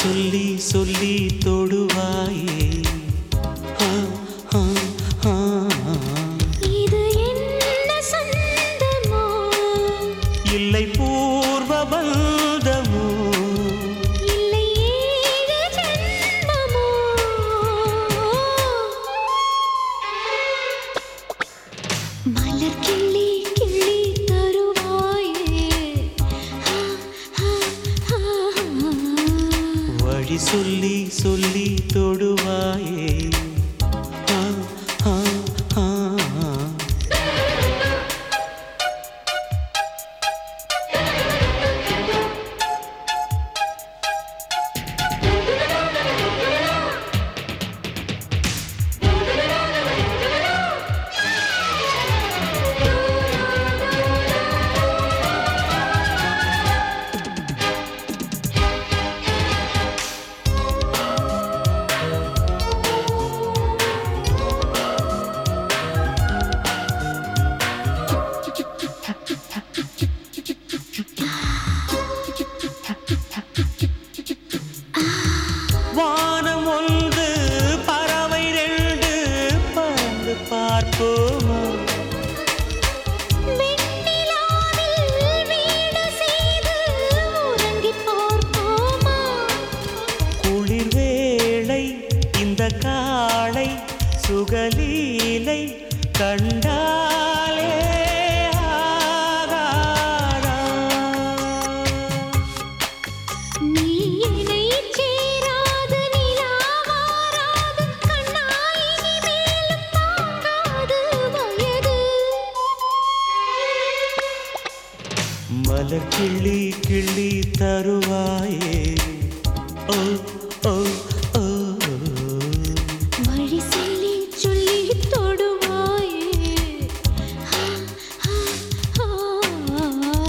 சொல்லி சொல்லி தொடுவாயே ஆ, ஆ, ஆ. இது என்ன சொந்தமோ இல்லை பூர்வ பந்தமோ இல்லை ஏழு ஜென்மமோ மலர் கிள்ளி கிள்ளி தருவாயே ஆ, ஆ, ஆ, ஆ. வழி சொல்லி சொல்லி தொடுவாயே ஆ, ஆ, ஆ. வானம் ஒன்று பறவை ரெண்டு பறந்து பார்ப்போமா வெண்ணிலாவில் வீடு செய்து உறங்கிப் பார்ப்போமா? குளிர் வேளை இந்த காளை சுகலீலை கண்டாலே ஆகாதா? நீ என்னைச் சேராது நிலாவாராது கண்ணா இனிமேலும் தாங்காது வயது. மலர் கிள்ளி கிள்ளி தருவாயே ஓ ஓ ஓ வழி சொல்லி சொல்லி தொடுவாயே ஆ, ஆ, ஆ,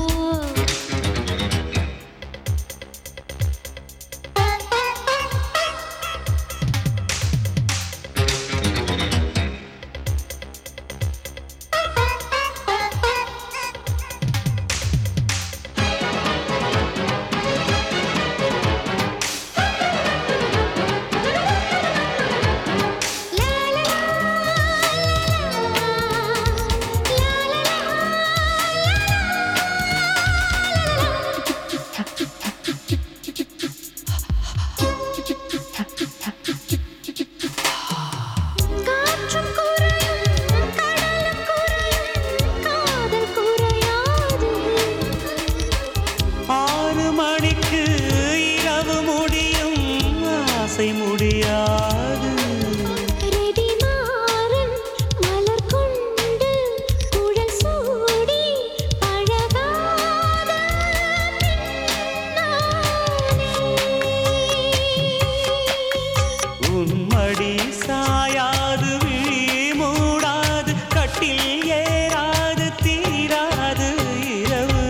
லா, லா, லா, லா, காற்றும் குறையும் கடலும் குறையும் காதல் குறையாது ஆறு மணிக்கு இரவு முடியும் ஆசை முடியாது ரெடிமாறன் மலர் கொண்டு குழல் சூடி அழகாத பின்னாலே. உன்மடி சாயாது விழி மூடாது கட்டில் ஏறாது தீராது இரவு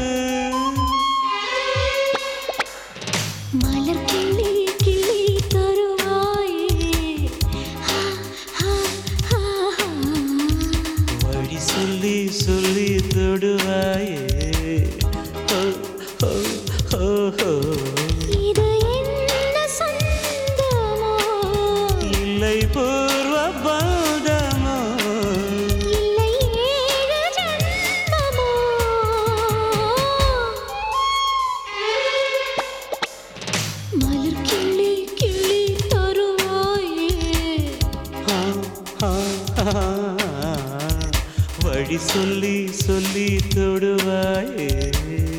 மலர் கிளி கிளி தருவாயே ஆ, ஆ, ஆ, ஆ. வழி சொல்லி சொல்லி தொடுவாயே ஓ, ஓ, ஓ, ஓ. இது என்ன சொந்தமோ இல்லை பூர்வ பந்தமோ இல்லை ஏழு ஜென்மமோ மலர் கிளி கிளி தருவாயே ஆ, ஆ, ஆ. வழி சொல்லி சொல்லி தொடுவாயே